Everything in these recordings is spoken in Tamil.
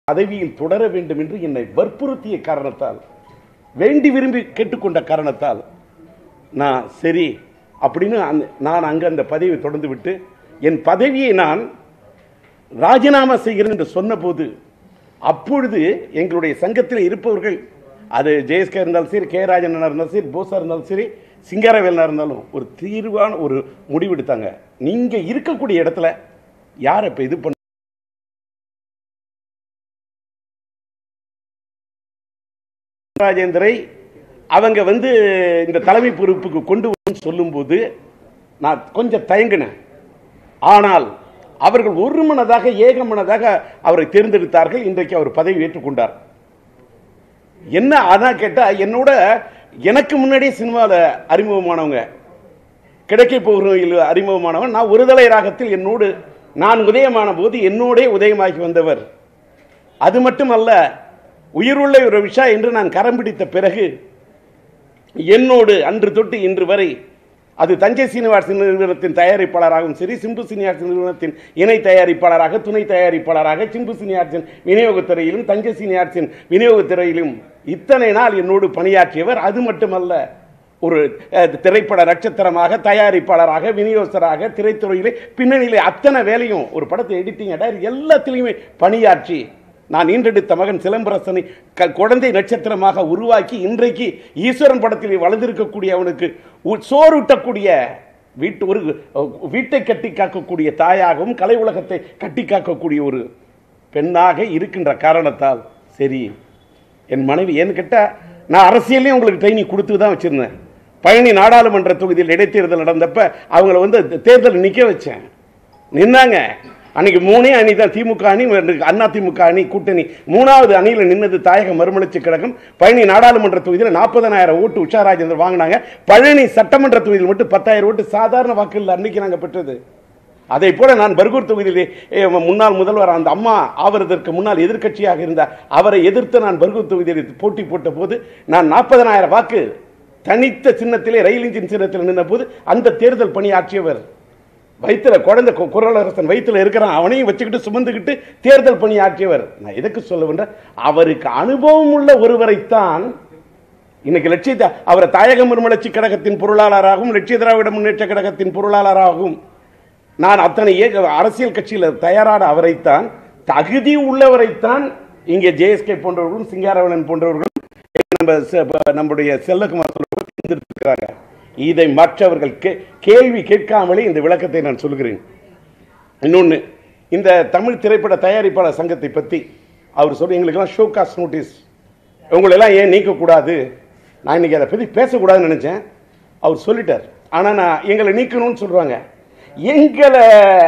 பதவியில் தொடர வேண்டும் என்று என்னை வற்புறுத்திய காரணத்தால் வேண்டி விரும்பி கேட்டுக்கொண்ட காரணத்தால் நான் சரி அப்படின்னு அந்த நான் அங்கே அந்த பதவியை தொடர்ந்து விட்டு என் பதவியை நான் ராஜினாமா செய்கிறேன் என்று சொன்னபோது அப்பொழுது எங்களுடைய சங்கத்தில் இருப்பவர்கள் அது ஜெயஸ்கே இருந்தாலும் சரி கே ராஜன் இருந்தாலும் சரி போஸா இருந்தாலும் சரி சிங்காரவேலனா இருந்தாலும் ஒரு தீர்வான ஒரு முடிவெடுத்தாங்க நீங்க இருக்கக்கூடிய இடத்துல யார் இப்ப இது பண்ண ராஜேந்திரை அவங்க வந்து இந்த தலைமை பொறுப்புக்கு கொண்டு வந்து சொல்லும்போது நான் கொஞ்சம் தயங்கினேன் ஆனால் அவர்கள் ஒரு மனதாக ஏக மனதாக அவரை தேர்ந்தெடுத்தார்கள் இன்றைக்கு அவர் பதவி ஏற்றுக்கொண்டார் என்ன அதான் கேட்டா என்னோட எனக்கு முன்னாடியே சினிமாவில் அறிமுகமானவங்க கிடைக்க போகிறவர்கள் அறிமுகமானவன் நான் ஒருதலை ராகத்தில் என்னோடு நான் உதயமான போது என்னோடே உதயமாகி வந்தவர் அது மட்டுமல்ல உயிருள்ள ஒரு விஷா என்று நான் கரம் பிடித்த பிறகு என்னோடு அன்று தொட்டு இன்று வரை அது தஞ்சை சீனிவாசன் நிறுவனத்தின் தயாரிப்பாளராகவும் சரி சிம்பு சீனிவாசன் நிறுவனத்தின் இணை தயாரிப்பாளராக துணை தயாரிப்பாளராக சிம்பு சீனிவாசன் விநியோகத்துறையிலும் தஞ்சை சீனிவாசன் விநியோகத்துறையிலும் இத்தனை நாள் என்னோடு பணியாற்றியவர் அது மட்டுமல்ல ஒரு அஹ், திரைப்பட நட்சத்திரமாக தயாரிப்பாளராக விநியோகஸ்தராக திரைத்துறையிலே பின்னணியிலே அத்தனை வேலையும் ஒரு படத்தை எடிட்டிங் எல்லாத்திலையுமே பணியாற்றி நான் ஈன்றெடுத்த மகன் சிலம்பரசனை க- குழந்தை நட்சத்திரமாக உருவாக்கி இன்றைக்கு ஈஸ்வரன் படத்தில் வளர்ந்திருக்கக்கூடிய அவனுக்கு உ- சோறுட்டக்கூடிய வீட்டு ஒரு அஹ், வீட்டை கட்டி காக்கக்கூடிய தாயாகவும் கலை உலகத்தை கட்டி காக்கக்கூடிய ஒரு பெண்ணாக இருக்கின்ற காரணத்தால் சரி என் மனைவி ஏன்னு கேட்டால் நான் அரசியலையும் உங்களுக்கு ட்ரைனிங் கொடுத்து தான் வச்சிருந்தேன் பழனி நாடாளுமன்ற தொகுதியில் இடைத்தேர்தல் நடந்தப்ப அவங்கள வந்து தேர்தல் நிற்க வச்சேன் நின்னாங்க அன்னைக்கு மூணே அணி தான் திமுக அணி ரெண்டு அண்ணா திமுக அணி கூட்டணி மூணாவது அணியில் நின்னது தாயக மறுமலர்ச்சி கழகம் பழனி நாடாளுமன்ற தொகுதியில் நாற்பதனாயிரம் ஓட்டு உஷா ராஜேந்தர் வாங்கினாங்க பழனி சட்டமன்ற தொகுதியில் மட்டும் பத்தாயிரம் ஓட்டு சாதாரண வாக்குகள் அன்னைக்கு நாங்கள் பெற்றது அதை போல நான் பர்கூர் தொகுதியிலே ஏ, முன்னாள் முதல்வர் அந்த அம்மா ஆவதற்கு முன்னால் எதிர்க்கட்சியாக இருந்த அவரை எதிர்த்து நான் பர்கூர் தொகுதியில் போட்டி போட்ட போது நான் நாற்பதனாயிரம் வாக்கு தனித்த சின்னத்திலே ரயில் இன்ஜின் சின்னத்தில் நின்ற போது அந்த தேர்தல் பணியாற்றியவர் வயிற்றுல குழந்தை கு- குரலரசன் வயிற்றுல இருக்கிறான் அவனையும் வச்சுக்கிட்டு சுமந்துக்கிட்டு தேர்தல் பணியாற்றியவர் நான் எதுக்கு சொல்ல வேண்ட அவருக்கு அனுபவம் உள்ள ஒருவரைத்தான் இன்னைக்கு லட்சிய அவரை தாயக மறுமலர்ச்சி கழகத்தின் பொருளாளராகவும் லட்சிய திராவிட முன்னேற்ற கழகத்தின் பொருளாளராகவும் நான் அத்தனை ஏக அரசியல் கட்சியில் தயாரான அவரைத்தான் தகுதி உள்ளவரைத்தான் இங்கே ஜேஎஸ்கே போன்றவர்களும் சிங்காரவனன் போன்றவர்களும் நம்ம செ- ப- நம்முடைய செல்லகுமார் சொல்றவர்கள் தேர்ந்தெடுத்திருக்கிறாங்க இதை மற்றவர்கள் கே- கேள்வி கேட்காமலே இந்த விளக்கத்தை நான் சொல்கிறேன் இன்னொன்று இந்த தமிழ் திரைப்பட தயாரிப்பாளர் சங்கத்தை பற்றி அவர் சொல்லி எங்களுக்கெல்லாம் ஷோ காஸ்ட் நோட்டீஸ் உங்களெல்லாம் ஏன் நீக்கக்கூடாது நான் இன்னைக்கு அதை பற்றி பேசக்கூடாதுன்னு நினச்சேன் அவர் சொல்லிட்டார் ஆனால் நான் எங்களை நீக்கணும்னு சொல்கிறாங்க எங்களை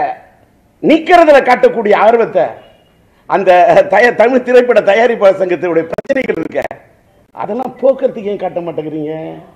நீக்கிறதுல காட்டக்கூடிய ஆர்வத்தை அந்த தய தமிழ் திரைப்பட தயாரிப்பாளர் சங்கத்தினுடைய பிரச்சனைகள் இருக்க அதெல்லாம் போக்குறதுக்கு ஏன் காட்ட மாட்டேங்கிறீங்க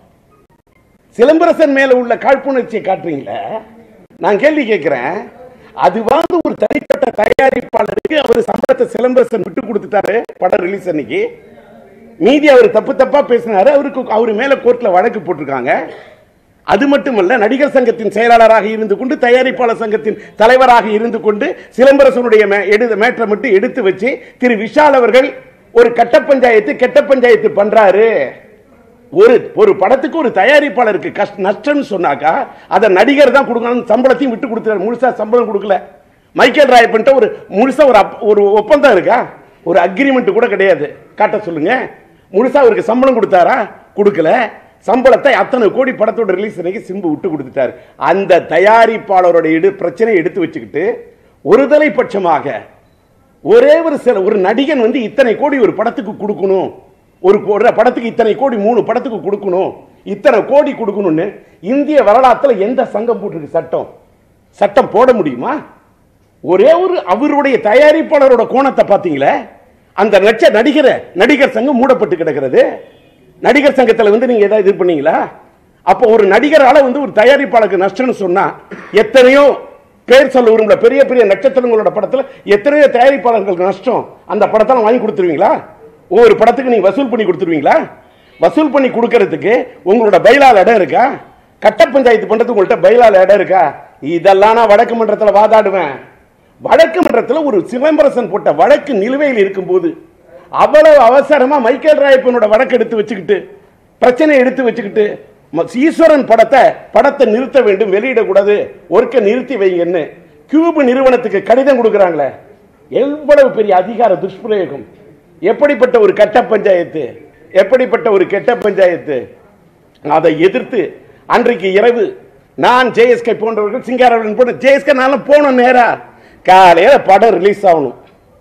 சிலம்பரசன் மேல உள்ள காழ்ப்புணர்ச்சியை காட்டுறீங்களே நான் கேள்வி கேட்கிறேன் அதுவாவது ஒரு தனிப்பட்ட தயாரிப்பாளருக்கு அவர் சம்பளத்தை சிலம்பரசன் விட்டு கொடுத்துட்டாரு படம் ரிலீஸ் அன்னைக்கு மீதி அவர் தப்பு தப்பா பேசினாரு அவருக்கு அவர் மேல கோர்ட்ல வழக்கு போட்டிருக்காங்க அது மட்டுமல்ல நடிகர் சங்கத்தின் செயலாளராக இருந்து கொண்டு தயாரிப்பாளர் சங்கத்தின் தலைவராக இருந்து கொண்டு சிலம்பரசனுடைய மே- எடு மேட்டரை மட்டும் எடுத்து வச்சு திரு விஷால் அவர்கள் ஒரு கட்ட பஞ்சாயத்து கெட்ட பஞ்சாயத்து பண்றாரு ஒரு ஒரு படத்துக்கு ஒரு தயாரிப்பாளருக்கு கஷ்ட நஷ்டம்னு சொன்னாக்கா அதை நடிகர் தான் கொடுக்கணும் சம்பளத்தையும் விட்டு கொடுத்துறாரு முழுசா சம்பளம் கொடுக்கல மைக்கேல் ராய் பண்ணிட்ட ஒரு முழுசா ஒரு அப்- ஒரு ஒப்பந்தம் இருக்கா ஒரு அக்ரிமெண்ட் கூட கிடையாது காட்ட சொல்லுங்க முழுசா அவருக்கு சம்பளம் கொடுத்தாரா கொடுக்கல சம்பளத்தை அத்தனை கோடி படத்தோட ரிலீஸ் அன்னைக்கு சிம்பு விட்டு கொடுத்துட்டாரு அந்த தயாரிப்பாளரோட எடு பிரச்சனையை எடுத்து வச்சுக்கிட்டு ஒருதலை பட்சமாக ஒரே ஒரு சில ஒரு நடிகன் வந்து இத்தனை கோடி ஒரு படத்துக்கு கொடுக்கணும் ஒரு ஒரு படத்துக்கு இத்தனை கோடி மூணு படத்துக்கு கொடுக்கணும் இத்தனை கோடி கொடுக்கணும்னு இந்திய வரலாற்றுல எந்த சங்கம் போட்டிருக்கு சட்டம் சட்டம் போட முடியுமா ஒரே ஒரு அவருடைய தயாரிப்பாளரோட கோணத்தை பார்த்தீங்களே அந்த நட்ச நடிகரை நடிகர் சங்கம் மூடப்பட்டு கிடக்கிறது நடிகர் சங்கத்தில் வந்து நீங்க ஏதாவது இது பண்ணீங்களா அப்போ ஒரு நடிகரால வந்து ஒரு தயாரிப்பாளருக்கு நஷ்டம்னு சொன்னா எத்தனையோ பேர் சொல்ல விரும்பல பெரிய பெரிய நட்சத்திரங்களோட படத்துல எத்தனையோ தயாரிப்பாளர்களுக்கு நஷ்டம் அந்த படத்தெல்லாம் வாங்கி கொடுத்துருவீங்களா ஒவ்வொரு படத்துக்கு நீங்க வசூல் பண்ணி கொடுத்துருவீங்களா வசூல் பண்ணி கொடுக்கறதுக்கு உங்களோட பைலால் இடம் இருக்கா கட்ட பஞ்சாயத்து பண்றதுக்கு உங்கள்ட்ட பைலால் இடம் இருக்கா இதெல்லாம் நான் வடக்கு மன்றத்தில் வாதாடுவேன் வழக்கு மன்றத்தில் ஒரு சிலம்பரசன் போட்ட வழக்கு நிலுவையில் இருக்கும்போது அவ்வளவு அவசரமா மைக்கேல் ராயப்பனோட வழக்கு எடுத்து வச்சுக்கிட்டு பிரச்சனை எடுத்து வச்சுக்கிட்டு ம- ஈஸ்வரன் படத்தை படத்தை நிறுத்த வேண்டும் வெளியிடக்கூடாது ஒர்க்க நிறுத்தி வைங்கன்னு கியூப் நிறுவனத்துக்கு கடிதம் கொடுக்குறாங்களே எவ்வளவு பெரிய அதிகார துஷ்பிரயோகம் எப்படிப்பட்ட ஒரு கட்ட பஞ்சாயத்து எப்படிப்பட்ட ஒரு கெட்ட பஞ்சாயத்து அதை எதிர்த்து அன்றைக்கு இரவு நான் ஜேஎஸ்கே போன்றவர்கள் சிங்காரவன் போன ஜேஎஸ்கே நானும் போனோம் நேரா காலையில படம் ரிலீஸ் ஆகணும்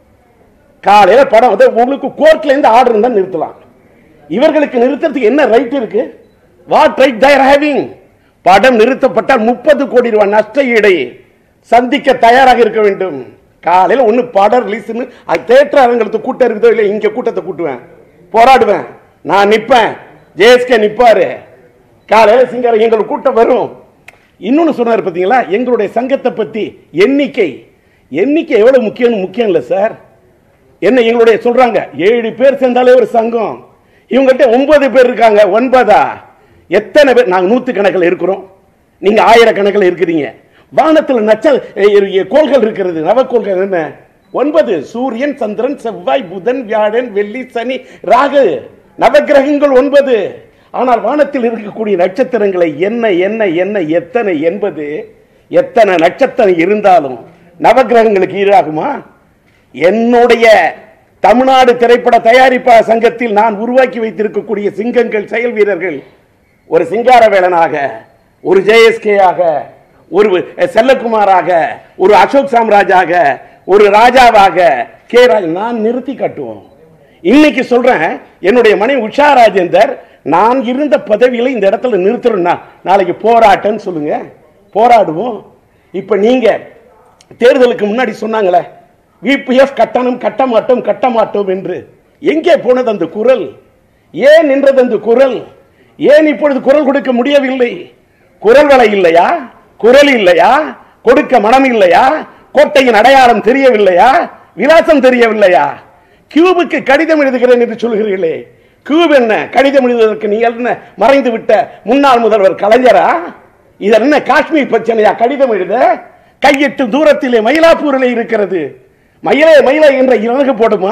காலையில படம் வந்து உங்களுக்கு கோர்ட்ல இருந்து ஆர்டர் இருந்தா நிறுத்தலாம் இவர்களுக்கு நிறுத்தறதுக்கு என்ன ரைட் இருக்கு வாட் ரைட் தயர் ஹேவிங் படம் நிறுத்தப்பட்டால் முப்பது கோடி ரூபாய் நஷ்ட ஈடை சந்திக்க தயாராக இருக்க வேண்டும் காலையில ஒண்ணு படம் ரிலீஸ் தேட்டர் அரங்களுக்கு கூட்டம் இருக்குதோ இல்லை இங்க கூட்டத்தை கூட்டுவேன் போராடுவேன் நான் நிப்பேன் ஜேஎஸ்கே நிப்பாரு காலையில சிங்காரம் எங்களுக்கு கூட்டம் வரும் இன்னொன்னு சொன்னார் பாத்தீங்களா எங்களுடைய சங்கத்தை பத்தி எண்ணிக்கை எண்ணிக்கை எவ்வளவு முக்கியம் முக்கியம் இல்லை சார் என்ன எங்களுடைய சொல்றாங்க ஏழு பேர் சேர்ந்தாலே ஒரு சங்கம் இவங்ககிட்ட ஒன்பது பேர் இருக்காங்க ஒன்பதா எத்தனை பேர் நாங்க நூத்து கணக்கில் இருக்கிறோம் நீங்க ஆயிரக்கணக்கில் இருக்கிறீங்க வானத்துல நச்சல் எ- எ- கோள்கள் இருக்கிறது நவக்கோள்கள் என்ன ஒன்பது சூரியன் சந்திரன் செவ்வாய் புதன் வியாழன் வெள்ளி சனி ராகு நவக்கிரகங்கள் ஒன்பது ஆனால் வானத்தில் இருக்கக்கூடிய நட்சத்திரங்களை என்ன என்ன என்ன எத்தனை என்பது எத்தனை நட்சத்திரம் இருந்தாலும் நவக்கிரகங்களுக்கு ஈடாகுமா என்னுடைய தமிழ்நாடு திரைப்பட தயாரிப்பாளர் சங்கத்தில் நான் உருவாக்கி வைத்திருக்கக்கூடிய சிங்கங்கள் செயல் வீரர்கள் ஒரு சிங்காரவேலனாக ஒரு ஜேஎஸ்கேயாக ஒரு செல்லகுமாராக ஒரு அசோக் சாம்ராஜாக ஒரு ராஜாவாக கே ராஜ் நான் நிறுத்தி காட்டுவோம் இன்னைக்கு சொல்றேன் என்னுடைய மனைவி உஷா ராஜேந்தர் நான் இருந்த பதவியில இந்த இடத்துல நிறுத்துறேன்னா நாளைக்கு போராட்டம்னு சொல்லுங்க போராடுவோம் இப்ப நீங்க தேர்தலுக்கு முன்னாடி சொன்னாங்களே விபிஎஃப் கட்டணம் கட்ட மாட்டோம் கட்ட மாட்டோம் என்று எங்கே போனது அந்த குரல் ஏன் நின்றது அந்த குரல் ஏன் இப்பொழுது குரல் கொடுக்க முடியவில்லை குரல் வலை இல்லையா குரல் இல்லையா கொடுக்க மனம் இல்லையா கோட்டையின் அடையாளம் தெரியவில்லையா விலாசம் தெரியவில்லையா கியூபுக்கு கடிதம் எழுதுகிறேன் என்று சொல்கிறீர்களே கியூப் என்ன கடிதம் எழுதுவதற்கு நீங்கள் என்ன மறைந்து விட்ட முன்னாள் முதல்வர் கலைஞரா இது என்ன காஷ்மீர் பிரச்சனையா கடிதம் எழுத கையெட்டு தூரத்திலே மயிலாப்பூரிலே இருக்கிறது மயிலே மயிலை என்ற இலகு போடுமா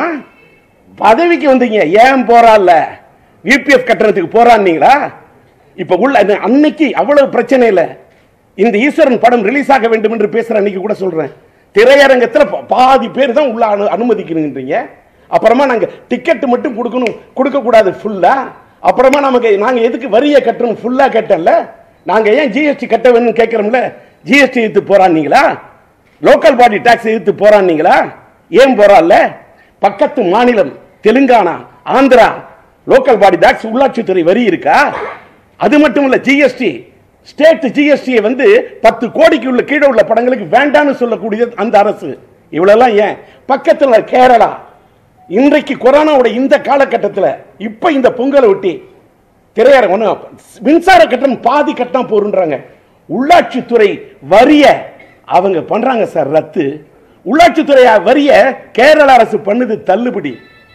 பதவிக்கு வந்தீங்க ஏன் போறான்ல யூபிஎஃப் கட்டணத்துக்கு போறான்னீங்களா இப்ப உள்ள அந்த அன்னைக்கு அவ்வளவு பிரச்சனை இல்ல இந்த ஈஸ்வரன் படம் ரிலீஸ் ஆக வேண்டும் என்று பேசுற அன்னைக்கு கூட சொல்றேன் திரையரங்கத்துல பா- பாதி பேர் தான் உள்ள அனு அனுமதிக்கிறீங்க அப்புறமா நாங்க டிக்கெட் மட்டும் கொடுக்கணும் கொடுக்க கூடாது ஃபுல்லா அப்புறமா நமக்கு நாங்க எதுக்கு வரியை கட்டணும் ஃபுல்லா கட்டல நாங்க ஏன் ஜிஎஸ்டி கட்ட வேணும்னு கேட்கறோம்ல ஜிஎஸ்டி எடுத்து போறான்னீங்களா லோக்கல் பாடி டாக்ஸ் எடுத்து போறான்னீங்களா ஏன் போறான்ல பக்கத்து மாநிலம் Telangana Andhra local body tax உள்ளாட்சித்துறை வரி இருக்கா அது மட்டும் இல்ல ஜிஎஸ்டி ஸ்டேட் ஜிஎஸ்டியை வந்து பத்து கோடிக்கு உள்ள கீழே உள்ள படங்களுக்கு வேண்டாம்னு சொல்லக்கூடிய அந்த அரசு இவ்வளவுலாம் ஏன் பக்கத்துல கேரளா இன்றைக்கு கொரோனாவோட இந்த காலகட்டத்தில் இப்ப இந்த பொங்கலை ஒட்டி திரையரங்கம் ஒண்ணும் மின்சார கட்டணம் பாதி கட்டணம் போருன்றாங்க உள்ளாட்சித்துறை வரிய அவங்க பண்றாங்க சார் ரத்து உள்ளாட்சித்துறை வரிய கேரள அரசு பண்ணுது தள்ளுபடி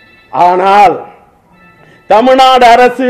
ஆனால் தமிழ்நாடு அரசு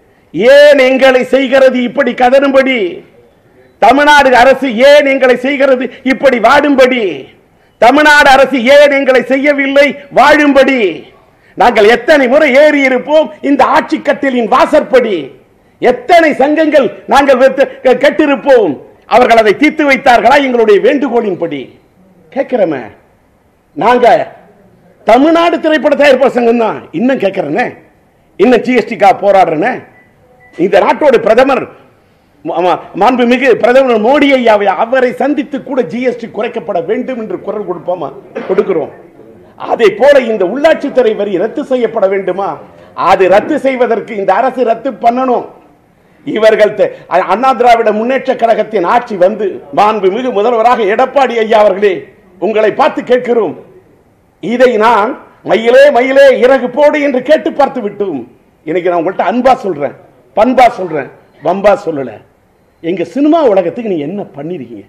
ஏன் எங்களை செய்கிறது இப்படி கதறும்படி தமிழ்நாடு அரசு ஏன் எங்களை செய்கிறது இப்படி வாடும்படி தமிழ்நாடு அரசு ஏன் எங்களை செய்யவில்லை வாழும்படி நாங்கள் எத்தனை முறை ஏறி இருப்போம் இந்த ஆட்சி கட்டிலின் வாசற்படி எத்தனை சங்கங்கள் நாங்கள் வெத்து- கெட்டிருப்போம் அவர்கள் அதை தீர்த்து வைத்தார்களா எங்களுடைய வேண்டுகோளின்படி கேட்கிறோமே நாங்க தமிழ்நாடு திரைப்பட தயாரிப்பாளர் சங்கம் தான் இன்னும் கேட்கிறேனே இன்னும் ஜிஎஸ்டிக்கா போராடுறேனே இந்த நாட்டோட பிரதமர் ம- ம- மாண்புமிகு பிரதமர் மோடி ஐயாவை அவரை சந்தித்து கூட ஜிஎஸ்டி குறைக்கப்பட வேண்டும் என்று குரல் கொடுப்போமா கொடுக்கிறோம் அதை போல இந்த உள்ளாட்சித்துறை வரி ரத்து செய்யப்பட வேண்டுமா அது ரத்து செய்வதற்கு இந்த அரசு ரத்து பண்ணணும் இவர்கள் தெ- அ- அண்ணா திராவிட முன்னேற்ற கழகத்தின் ஆட்சி வந்து மாண்புமிகு முதல்வராக எடப்பாடி ஐயா அவர்களே உங்களை பார்த்து கேட்கிறோம் இதை நான் மயிலே மயிலே இறகு போடு என்று கேட்டு பார்த்து விட்டோம் இன்னைக்கு நான் உங்கள்கிட்ட அன்பா சொல்றேன் பண்பா சொல்றேன் வம்பா சொல்லல எங்க சினிமா உலகத்துக்கு நீங்க என்ன பண்ணிருக்கீங்க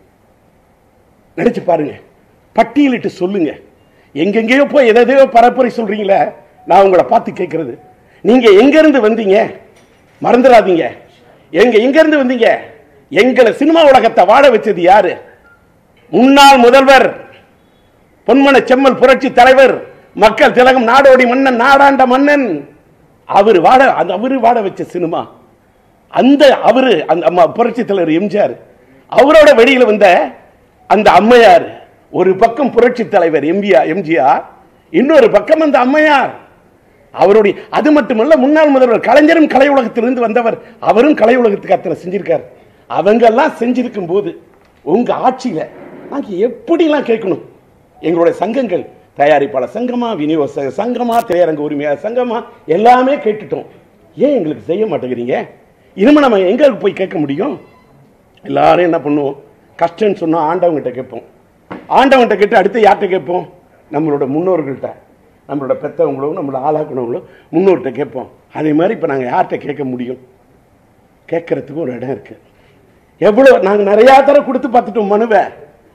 நினைச்சு பாருங்க பட்டியலிட்டு சொல்லுங்க எங்கெங்கேயோ போய் எதையோ பரப்புரை சொல்றீங்களே நான் உங்களை பார்த்து கேட்கறது நீங்க எங்க இருந்து வந்தீங்க மறந்துடாதீங்க எங்க எங்க இருந்து வந்தீங்க எங்களை சினிமா உலகத்தை வாழ வச்சது யாரு முன்னாள் முதல்வர் பொன்மன செம்மல் புரட்சி தலைவர் மக்கள் திலகம் நாடோடி மன்னன் நாடாண்ட மன்னன் அவர் வாட அந்த அவரு வாட வச்ச சினிமா அந்த அவரு அந்த அம்மா புரட்சி தலைவர் எம்ஜிஆர் அவரோட வெளியில வந்த அந்த அம்மையார் ஒரு பக்கம் புரட்சி தலைவர் எம்பிஆர் எம்ஜிஆர் இன்னொரு பக்கம் அந்த அம்மையார் அவருடைய அது மட்டுமல்ல முன்னாள் முதல்வர் கலைஞரும் கலை உலகத்திலிருந்து வந்தவர் அவரும் கலை உலகத்துக்கு அத்தனை செஞ்சிருக்கார் அவங்க எல்லாம் செஞ்சிருக்கும் போது உங்க ஆட்சியில நாங்க எப்படிலாம் கேட்கணும் எங்களுடைய சங்கங்கள் தயாரிப்பாளர் சங்கமா விநியோக சங்கமா திரையரங்க உரிமையாளர் சங்கமா எல்லாமே கேட்டுட்டோம் ஏன் எங்களுக்கு செய்ய மாட்டேங்கிறீங்க இனிமே நம்ம எங்க போய் கேட்க முடியும் எல்லாரும் என்ன பண்ணுவோம் கஷ்டம்னு சொன்னா ஆண்டவங்கிட்ட கேட்போம் ஆண்டவங்கிட்ட கேட்டு அடுத்து யார்கிட்ட கேட்போம் நம்மளோட முன்னோர்கள்ட்ட நம்மளோட பெத்தவங்களோ நம்மளோட ஆளாக்குனவங்களோ முன்னோர்கிட்ட கேட்போம் அதே மாதிரி இப்போ நாங்கள் யார்கிட்ட கேட்க முடியும் கேட்கறதுக்கு ஒரு இடம் இருக்கு எவ்வளோ நாங்கள் நிறையா தர கொடுத்து பார்த்துட்டோம் மனுவை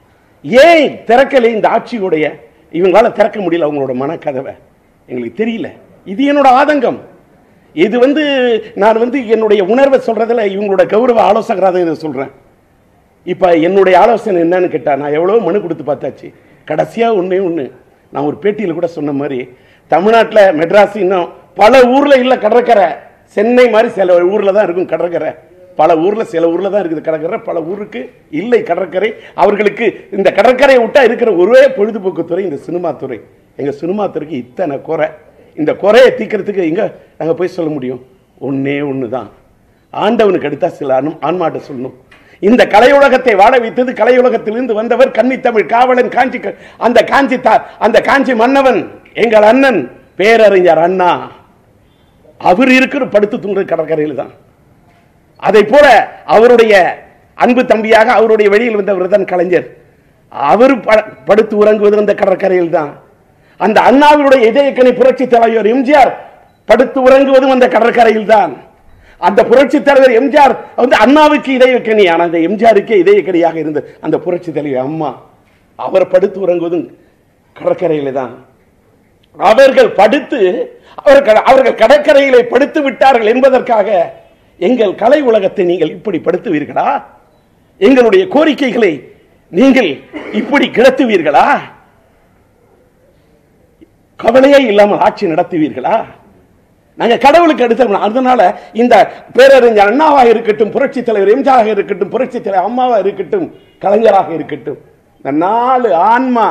ஏன் திறக்கலை இந்த ஆட்சியுடைய இவங்களால திறக்க முடியல அவங்களோட மனக்கதவை எங்களுக்கு தெரியல இது என்னோட ஆதங்கம் இது வந்து நான் வந்து என்னுடைய உணர்வை சொல்றதுல இவங்களோட கௌரவ ஆலோசகராக இதை சொல்றேன் இப்ப என்னுடைய ஆலோசனை என்னன்னு கேட்டா நான் எவ்வளவு மனு கொடுத்து பார்த்தாச்சு கடைசியா ஒண்ணே ஒண்ணு நான் ஒரு பேட்டியில கூட சொன்ன மாதிரி தமிழ்நாட்டுல மெட்ராஸ் இன்னும் பல ஊர்ல இல்ல கடற்கரை சென்னை மாதிரி சில ஊர்ல தான் இருக்கும் கடற்கரை பல ஊர்ல சில ஊர்ல தான் இருக்குது கடற்கரை பல ஊருக்கு இல்லை கடற்கரை அவர்களுக்கு இந்த கடற்கரையை விட்டா இருக்கிற ஒரே பொழுதுபோக்கு துறை இந்த சினிமா துறை எங்க சினிமா துறைக்கு இத்தனை குறை இந்த குறையை தீர்க்கறதுக்கு எங்க நாங்க போய் சொல்ல முடியும் ஒண்ணே ஒன்று தான் ஆண்டவனுக்கு அடுத்தா சில ஆன்ம- ஆன்மாட்ட சொல்லணும் இந்த கலையுலகத்தை வாழ வைத்தது கலையுலகத்திலிருந்து வந்தவர் கன்னித்தமிழ் காவலன் காஞ்சி க- அந்த காஞ்சி தா- அந்த காஞ்சி மன்னவன் எங்கள் அண்ணன் பேரறிஞர் அண்ணா அவர் இருக்கிற படுத்து தூங்குறது கடற்கரையில் தான் அதை போல அவருடைய அன்பு தம்பியாக அவருடைய வெளியில் வந்தவர் தான் கலைஞர் அவர் ப- படுத்து உறங்குவது அந்த கடற்கரையில் தான் அந்த அண்ணாவினுடைய இதயக்கணி புரட்சி தலைவர் எம்ஜிஆர் படுத்து உறங்குவதும் அந்த கடற்கரையில் தான் அந்த புரட்சி தலைவர் எம்ஜிஆர் வந்து அண்ணாவுக்கு இதயக்கணி ஆனால் அந்த எம்ஜிஆருக்கே இதயக்கணியாக இருந்த அந்த புரட்சி தலைவர் அம்மா அவர் படுத்து உறங்குவதும் கடற்கரையில தான் அவர்கள் படுத்து அவர்கள் அவர்கள் கடற்கரையிலே படுத்து விட்டார்கள் என்பதற்காக எங்கள் கலை உலகத்தை நீங்கள் இப்படி படுத்துவீர்களா எங்களுடைய கோரிக்கைகளை நீங்கள் இப்படி கிடத்துவீர்களா கவலையே இல்லாமல் ஆட்சி நடத்துவீர்களா நாங்க கடவுளுக்கு அடுத்த அதனால இந்த பேரறிஞர் அண்ணாவா இருக்கட்டும் புரட்சி தலைவர் எம்ஜிஆராக இருக்கட்டும் புரட்சி தலைவர் அம்மாவா இருக்கட்டும் கலைஞராக இருக்கட்டும் இந்த நாலு ஆன்மா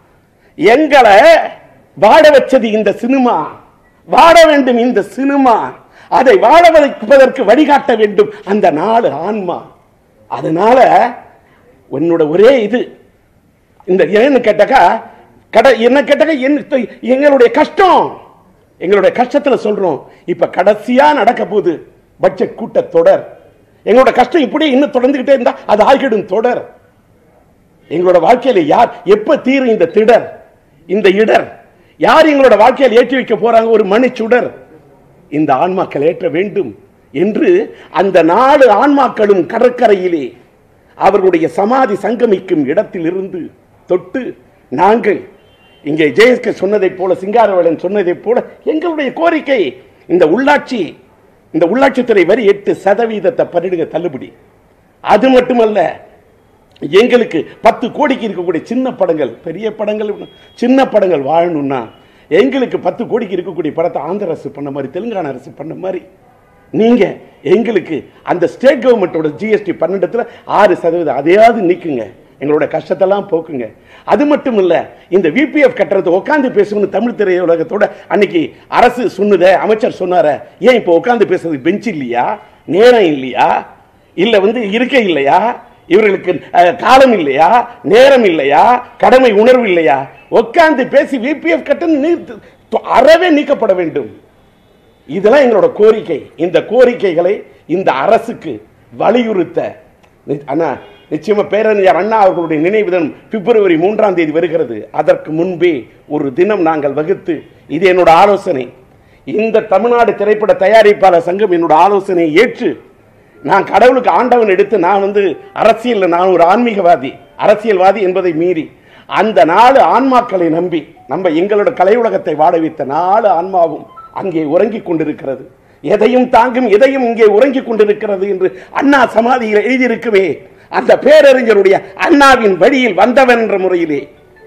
எங்களை வாழ வச்சது இந்த சினிமா வாழ வேண்டும் இந்த சினிமா அதை வாழ வைப்பதற்கு வழிகாட்ட வேண்டும் அந்த நாலு ஆன்மா அதனால உன்னோட ஒரே இது இந்த ஏன்னு கேட்டாக்கா கட என்ன கேட்டாக்கா என்ன எங்களுடைய கஷ்டம் எங்களுடைய கஷ்டத்துல சொல்றோம் இப்ப கடைசியா நடக்க போகுது பட்ஜெட் கூட்ட தொடர் எங்களோட கஷ்டம் இப்படி இன்னும் தொடர்ந்துகிட்டே இருந்தா அது ஆகிடும் தொடர் எங்களோட வாழ்க்கையில யார் எப்ப தீரும் இந்த திடர் இந்த இடர் யார் எங்களோட வாழ்க்கையில் ஏற்றி வைக்க போறாங்க ஒரு மணி சுடர் இந்த ஆன்மாக்கள் ஏற்ற வேண்டும் என்று அந்த நாலு ஆன்மாக்களும் கடற்கரையிலே அவர்களுடைய சமாதி சங்கமிக்கும் இடத்திலிருந்து தொட்டு நாங்கள் இங்கே ஜெயஸ்கே சொன்னதைப் போல சிங்காரவேலன் சொன்னதைப் போல எங்களுடைய கோரிக்கை இந்த உள்ளாட்சி இந்த உள்ளாட்சித்துறை வரி எட்டு சதவீதத்தை பன்னிடுங்க தள்ளுபடி அது மட்டுமல்ல எங்களுக்கு பத்து கோடிக்கு இருக்கக்கூடிய சின்ன படங்கள் பெரிய படங்கள் சின்ன படங்கள் வாழணும்னா எங்களுக்கு பத்து கோடிக்கு இருக்கக்கூடிய படத்தை ஆந்திர அரசு பண்ண மாதிரி தெலுங்கானா அரசு பண்ண மாதிரி நீங்க எங்களுக்கு அந்த ஸ்டேட் கவர்மெண்டோட ஜிஎஸ்டி பன்னெண்டுல ஆறு சதவீதம் அதையாவது நீக்குங்க எங்களோட கஷ்டத்தெல்லாம் போக்குங்க அது மட்டும் இல்ல இந்த விபிஎஃப் கட்டுறது உட்காந்து பேசணும்னு தமிழ் திரையுலகத்தோட அன்னைக்கு அரசு சொன்னதே அமைச்சர் சொன்னார ஏன் இப்போ உட்காந்து பேசுறது பெஞ்ச் இல்லையா நேரம் இல்லையா இல்ல வந்து இருக்கை இல்லையா இவர்களுக்கு அஹ், காலம் இல்லையா நேரம் இல்லையா கடமை உணர்வு இல்லையா உட்கார்ந்து பேசி விபிஎஃப் கட்டணம் அறவே நீக்கப்பட வேண்டும் இதெல்லாம் எங்களோட கோரிக்கை இந்த கோரிக்கைகளை இந்த அரசுக்கு வலியுறுத்த நி- அண்ணா நிச்சயமா பேரறிஞர் அண்ணா அவர்களுடைய நினைவு தினம் பிப்ரவரி மூன்றாம் தேதி வருகிறது அதற்கு முன்பே ஒரு தினம் நாங்கள் வகுத்து இது என்னோட ஆலோசனை இந்த தமிழ்நாடு திரைப்பட தயாரிப்பாளர் சங்கம் என்னோட ஆலோசனையை ஏற்று நான் கடவுளுக்கு ஆண்டவன் எடுத்து நான் வந்து அரசியல் நான் ஒரு ஆன்மீகவாதி அரசியல்வாதி என்பதை மீறி அந்த நாலு ஆன்மாக்களை நம்பி நம்ம எங்களோட கலை உலகத்தை வாழ வைத்த நாலு ஆன்மாவும் அங்கே உறங்கிக் கொண்டிருக்கிறது எதையும் தாங்கும் எதையும் இங்கே உறங்கிக் கொண்டிருக்கிறது என்று அண்ணா சமாதியில் எழுதியிருக்குமே அந்த பேரறிஞருடைய அண்ணாவின் வழியில் வந்தவன் என்ற முறையிலே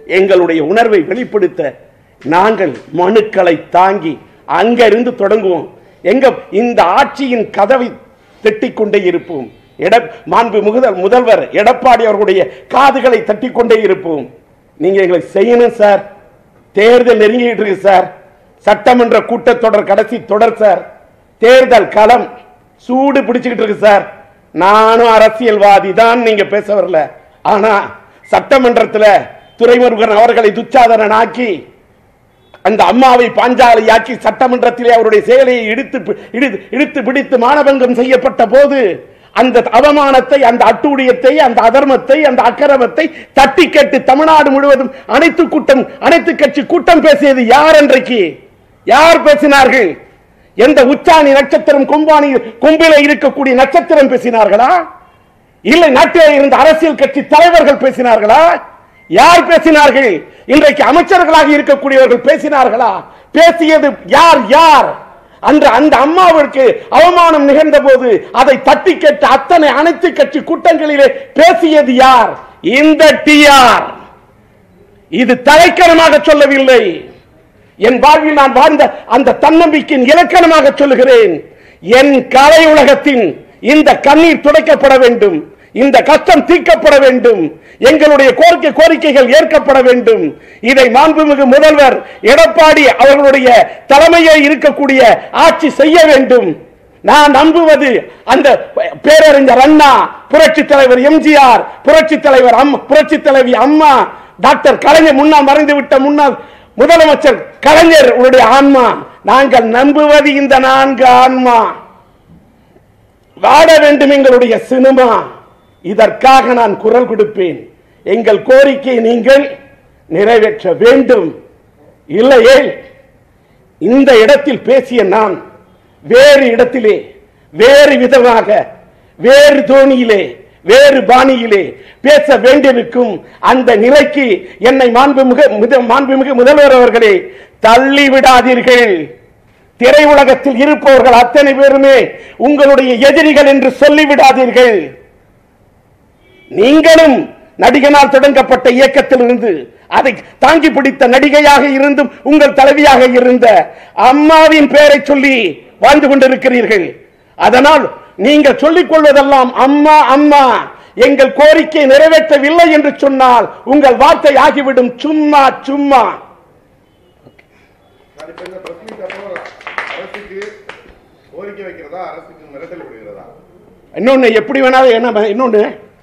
எங்களுடைய உணர்வை வெளிப்படுத்த நாங்கள் மனுக்களை தாங்கி அங்கிருந்து தொடங்குவோம் எங்க இந்த ஆட்சியின் கதவை தட்டிக் கொண்டே இருப்போம் எட மாண்பு முதல் முதல்வர் எடப்பாடி அவர்களுடைய காதுகளை தட்டிக் கொண்டே இருப்போம் நீங்க எங்களை செய்யணும் சார் தேர்தல் நெருங்கிட்டு இருக்கு சார் சட்டமன்ற கூட்டத்தொடர் கடைசி தொடர் சார் தேர்தல் களம் சூடு பிடிச்சுக்கிட்டு இருக்கு சார் நானும் அரசியல்வாதி தான் நீங்க பேச வரல ஆனா சட்டமன்றத்துல துரைமுருகன் அவர்களை துச்சாதனன் ஆக்கி அந்த அம்மாவை பாஞ்சாலியாக்கி சட்டமன்றத்திலே அவருடைய செயலையை இடித்து பி- இடி- இடித்து பிடித்து மானபங்கம் செய்யப்பட்ட போது அந்த அவமானத்தை அந்த அட்டூழியத்தை அந்த அதர்மத்தை அந்த அக்கிரமத்தை தட்டி கேட்டு தமிழ்நாடு முழுவதும் அனைத்து கூட்டம் அனைத்து கட்சி கூட்டம் பேசியது யார் அன்றைக்கு யார் பேசினார்கள் எந்த உச்சாணி நட்சத்திரம் கும்பாணி கும்பில இருக்கக்கூடிய நட்சத்திரம் பேசினார்களா இல்லை நாட்டில் இருந்த அரசியல் கட்சி தலைவர்கள் பேசினார்களா யார் பேசினார்கள் இன்றைக்கு அமைச்சர்களாக இருக்கக்கூடியவர்கள் பேசினார்களா பேசியது யார் யார் அன்று அந்த அம்மாவிற்கு அவமானம் நிகழ்ந்த போது அதை தட்டி கேட்ட அத்தனை அனைத்து கட்சி கூட்டங்களிலே பேசியது யார் இந்த டிஆர் இது தலைக்கணமாக சொல்லவில்லை என் வாழ்வில் நான் வாழ்ந்த அந்த தன்னம்பிக்கையின் இலக்கணமாக சொல்லுகிறேன் என் கலை உலகத்தின் இந்த கண்ணீர் துடைக்கப்பட வேண்டும் இந்த கஷ்டம் தீர்க்கப்பட வேண்டும் எங்களுடைய கோரிக்கை கோரிக்கைகள் ஏற்கப்பட வேண்டும் இதை மாண்புமிகு முதல்வர் எடப்பாடி அவர்களுடைய தலைமையை இருக்கக்கூடிய ஆட்சி செய்ய வேண்டும் நான் நம்புவது அந்த பேரறிஞர் அண்ணா புரட்சி தலைவர் எம்ஜிஆர் புரட்சி தலைவர் அம்மா புரட்சி தலைவி அம்மா டாக்டர் கலைஞர் முன்னாள் மறைந்து விட்ட முன்னாள் முதலமைச்சர் கலைஞர் உடைய ஆன்மா நாங்கள் நம்புவது இந்த நான்கு ஆன்மா வாழ வேண்டும் எங்களுடைய சினிமா இதற்காக நான் குரல் கொடுப்பேன் எங்கள் கோரிக்கை நீங்கள் நிறைவேற்ற வேண்டும் இல்லையே இந்த இடத்தில் பேசிய நான் வேறு இடத்திலே வேறு விதமாக வேறு தோணியிலே வேறு பாணியிலே பேச வேண்டியிருக்கும் அந்த நிலைக்கு என்னை மாண்புமிகு முத- மாண்புமிகு முதல்வர் அவர்களே தள்ளி விடாதீர்கள் திரையுலகத்தில் இருப்பவர்கள் அத்தனை பேருமே உங்களுடைய எதிரிகள் என்று சொல்லிவிடாதீர்கள் நீங்களும் நடிகனால் தொடங்கப்பட்ட இயக்கத்திலிருந்து அதை தாங்கி பிடித்த நடிகையாக இருந்தும் உங்கள் தலைவியாக இருந்த அம்மாவின் பெயரை சொல்லி வாழ்ந்து கொண்டிருக்கிறீர்கள் அதனால் நீங்கள் சொல்லிக் கொள்வதெல்லாம் அம்மா அம்மா எங்கள் கோரிக்கை நிறைவேற்றவில்லை என்று சொன்னால் உங்கள் வார்த்தை ஆகிவிடும் சும்மா சும்மா சார், இப்ப இந்த press meet அப்போ அரசுக்கு கோரிக்கை வைக்கிறதா அரசுக்கு மிரட்டல் விடுகிறதா இன்னொன்னு எப்படி வேணாலும் என்ன இன்னொன்னு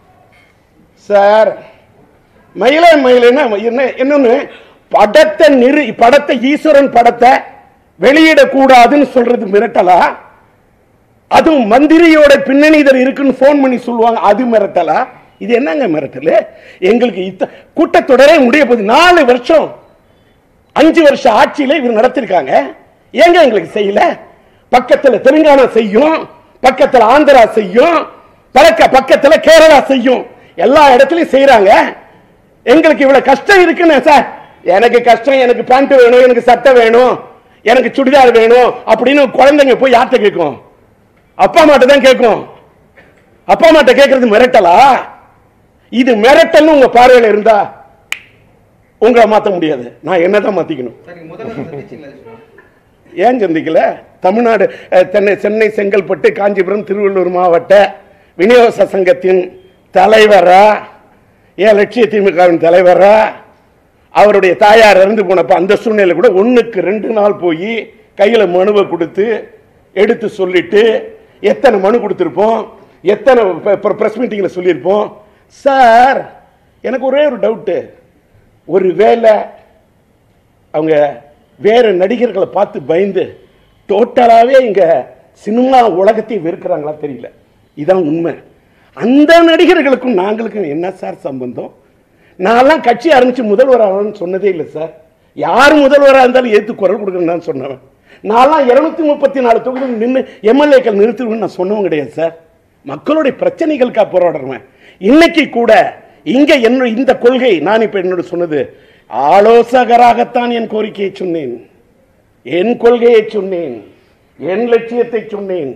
சார் மயிலே மயிலேன்னா என்ன இன்னொன்னு படத்தை நிறு படத்தை ஈஸ்வரன் படத்தை வெளியிடக்கூடாதுன்னு சொல்றது மிரட்டலா அதுவும் மந்திரியோட பின்னணி இதில் இருக்குன்னு ஃபோன் பண்ணி சொல்லுவாங்க அது மிரட்டலா இது என்னங்க மிரட்டல் எங்களுக்கு இத்த கூட்டத்தொடரே முடிய போகுது நாலு வருஷம் அஞ்சு வருஷம் ஆட்சியில இவர் நடத்திருக்காங்க ஏங்க எங்களுக்கு செய்யல பக்கத்துல தெலுங்கானா செய்யும் பக்கத்துல ஆந்திரா செய்யும் பழக்க பக்கத்துல கேரளா செய்யும் எல்லா இடத்துலயும் செய்யறாங்க எங்களுக்கு இவ்வளவு கஷ்டம் இருக்குன்னு சார் எனக்கு கஷ்டம் எனக்கு பேண்ட் வேணும் எனக்கு சட்டை வேணும் எனக்கு சுடிதார் வேணும் அப்படின்னு குழந்தைங்க போய் யார்கிட்ட கேட்கும் அப்பா அம்மாட்ட தான் கேட்கும் அப்பா அம்மாட்ட கேட்கறது மிரட்டலா இது மிரட்டல்னு உங்க பார்வையில இருந்தா உங்களை மாத்த முடியாது நான் என்னதான் மாத்திக்கணும் சார் நீங்க முதல்வர் சந்திச்சீங்களா விஷ்ணு? ஏன் சந்திக்கல தமிழ்நாடு அஹ், சென்னை சென்னை செங்கல்பட்டு காஞ்சிபுரம் திருவள்ளூர் மாவட்ட விநியோக சங்கத்தின் தலைவரா ஏன் லட்சிய திமுகவின் தலைவரா அவருடைய தாயார் இறந்து போனப்ப அந்த சூழ்நிலை கூட ஒண்ணுக்கு ரெண்டு நாள் போய் கையில மனுவை கொடுத்து எடுத்து சொல்லிட்டு எத்தனை மனு கொடுத்திருப்போம் எத்தனை பிரஸ் மீட்டிங்ல சொல்லியிருப்போம் சார் எனக்கு ஒரே ஒரு டவுட்டு ஒருவேளை அவங்க வேற நடிகர்களை பார்த்து பயந்து டோட்டலாவே இங்க சினிமா உலகத்தை வெறுக்கிறாங்களா தெரியல இதான் உண்மை அந்த நடிகர்களுக்கும் நாங்களுக்கும் என்ன சார் சம்பந்தம் நான்லாம் கட்சி ஆரம்பிச்சு முதல்வர் ஆகணும்னு சொன்னதே இல்லை சார் யார் முதல்வராக இருந்தாலும் ஏத்து குரல் கொடுக்கணும்னு சொன்னவன் நான்லாம் இருநூத்தி முப்பத்தி நாலு தொகுதியில் நின்று எம்எல்ஏக்கள் நிறுத்துவேன்னு நான் சொன்னவன் கிடையாது சார் மக்களுடைய பிரச்சனைகளுக்காக போராடுறவன் இன்னைக்கு கூட இங்க என்ன இந்த கொள்கை நான் இப்ப என்னோட சொன்னது ஆலோசகராகத்தான் என் கோரிக்கையை சொன்னேன் என் கொள்கையை சொன்னேன் என் லட்சியத்தை சொன்னேன்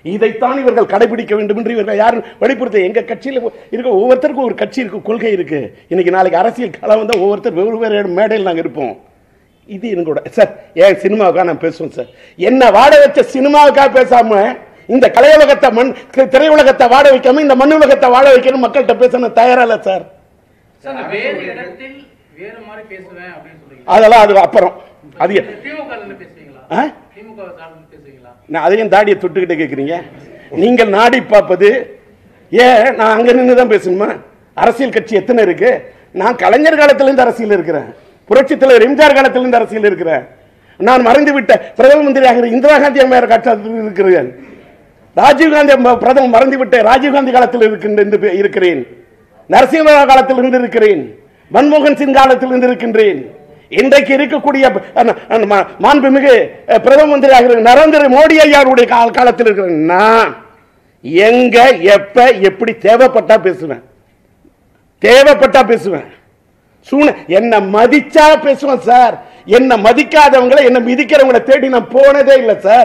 இதைத்தான் இவர்கள் கடைபிடிக்க வேண்டும் என்று இவர்கள் யாரும் வெளிப்படுத்த எங்க கட்சியில் இருக்க ஒவ்வொருத்தருக்கும் ஒரு கட்சி இருக்கு கொள்கை இருக்கு இன்னைக்கு நாளைக்கு அரசியல் களம் வந்தா ஒவ்வொருத்தர் வெவ்வேறு வேறு மேடையில் நாங்கள் இருப்போம் இது எங்களோட சார் ஏன் சினிமாவுக்காக நான் பேசுவேன் சார் என்ன வாட வச்ச சினிமாவுக்காக பேசாம இந்த கலையுலகத்தை மண் திரையுலகத்தை வாட வைக்காம இந்த மண் உலகத்தை வாழ வைக்கணும் மக்கள்கிட்ட பேசணும் தயாரா இல்ல சார் சார், அந்த வேறு இடத்தில் வேறு மாதிரி பேசுவேன் அப்படின்னு சொல்றீங்க அதெல்லாம் அது அப்புறம் அது திமுக ல பேசுவீங்களா ஆ? திமுக சார்ந்து பேசுவீங்களா நான் அதையும் தாடியை தொட்டுக்கிட்டு கேட்குறீங்க நீங்கள் நாடி பார்ப்பது ஏன் நான் அங்க நின்று தான் பேசணுமா அரசியல் கட்சி எத்தனை இருக்கு நான் கலைஞர் காலத்திலிருந்து அரசியல் இருக்கிறேன் புரட்சி தலைவர் எம்ஜிஆர் காலத்திலிருந்து அரசியல் இருக்கிறேன் நான் மறைந்து விட்ட பிரதம மந்திரியாக இந்திரா காந்தி அம்மையார் காலத்தில் இருக்கிறேன் ராஜீவ்காந்தி அம்மா- பிரதமர் மறந்து விட்ட ராஜீவ்காந்தி காலத்தில் இருக்கின்ற இந்த பே- இருக்கிறேன் நரசிம்மராவ் காலத்தில் இருந்து இருக்கிறேன் மன்மோகன் சிங் காலத்தில் இருந்து இருக்கின்றேன் இன்றைக்கு இருக்கக்கூடிய அஹ், அஹ், மா- மாண்புமிகு அஹ், பிரதம மந்திரியாக இருக்கிற நரேந்திர மோடி ஐயாருடைய கால- காலத்தில் இருக்கிறேன் நான் எங்க எப்ப எப்படி தேவைப்பட்டா பேசுவேன் தேவைப்பட்டா பேசுவேன் சூன என்ன மதிச்சா பேசுவேன் சார் என்ன மதிக்காதவங்களை என்ன மிதிக்கிறவங்களை தேடி நான் போனதே இல்லை சார்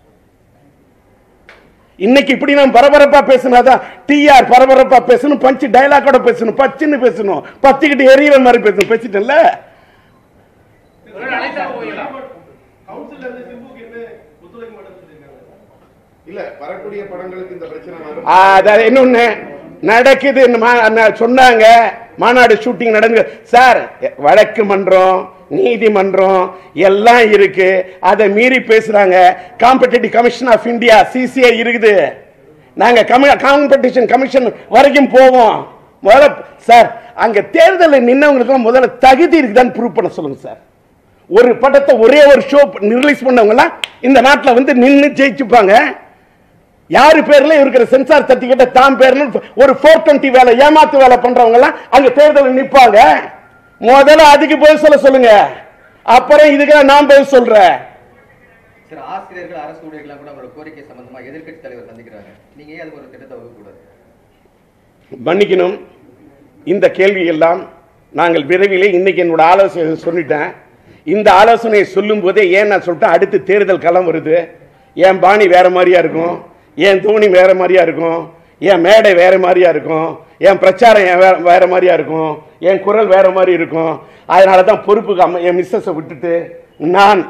இன்னைக்கு இப்படி நான் பரபரப்பா பேசினாதான் டிஆர் பரபரப்பா பேசணும் பஞ்சு டயலாக்கோட பேசணும் பச்சுன்னு பேசணும் பத்திக்கிட்டு எரியற மாதிரி பேசணும் பேசிட்டேன்ல ஒருவேளை அழைத்தா போவீங்களா இல்ல வரக்கூடிய படங்களுக்கு இந்த பிரச்சனை வரும் ஆ, அதாவது இன்னொன்னு நடக்குது மா- ந- சொன்னாங்க மாநாடு ஷூட்டிங் நடந்து சார் வழக்கு மன்றம் நீதிமன்றம் எல்லாம் இருக்கு அதை மீறி பேசுறாங்க competitive commission of India CCI இருக்குது நாங்க காம்படிஷன் கமிஷன் வரைக்கும் போவோம் முதல்ல சார் அங்க தேர்தலில் நின்னவங்களுக்கு முதல்ல தகுதி இருக்குதான்னு ப்ரூவ் பண்ண சொல்லுங்க சார் ஒரு படத்தை ஒரே ஒரு ஷோ ரிலீஸ் பண்ணவங்கலாம் இந்த நாட்டில் வந்து நின்று ஜெயிச்சுப்பாங்க யாரு பேர்ல இருக்கிற சென்சார் சர்டிபிகேட்டை தான் பேர்ல ஒரு ஃபோர் டுவெண்ட்டி வேலை ஏமாத்து வேலை பண்றவங்க எல்லாம் அங்க தேர்தலில் நிப்பாங்க முதல்ல அதுக்கு பதில் சொல்ல சொல்லுங்க அப்புறம் இதுக்கு நான் பதில் சொல்றேன் சில ஆசிரியர்கள் அரசு ஊழியர்கள்லாம் கூட அவங்களோட கோரிக்கை சம்பந்தமா எதிர்க்கட்சி தலைவர் சந்திக்கிறாங்க நீங்க ஏன் அது ஒரு திட்டத்தை வகுக்கக்கூடாது மன்னிக்கணும் இந்த கேள்வி எல்லாம் நாங்கள் விரைவிலே இன்னைக்கு என்னோட ஆலோசனை சொல்லிட்டேன் இந்த ஆலோசனையை சொல்லும் போதே ஏன் நான் சொல்லிட்டேன் அடுத்து தேர்தல் களம் வருது என் பாணி வேற மாதிரியா இருக்கும் என் தோணி வேற மாதிரியா இருக்கும் என் மேடை வேற மாதிரியா இருக்கும் என் பிரச்சாரம் என் வேற வேற மாதிரியா இருக்கும் என் குரல் வேற மாதிரி இருக்கும் அதனால தான் பொறுப்புக்கு அம்மா என் மிஸ்ஸஸை விட்டுட்டு நான்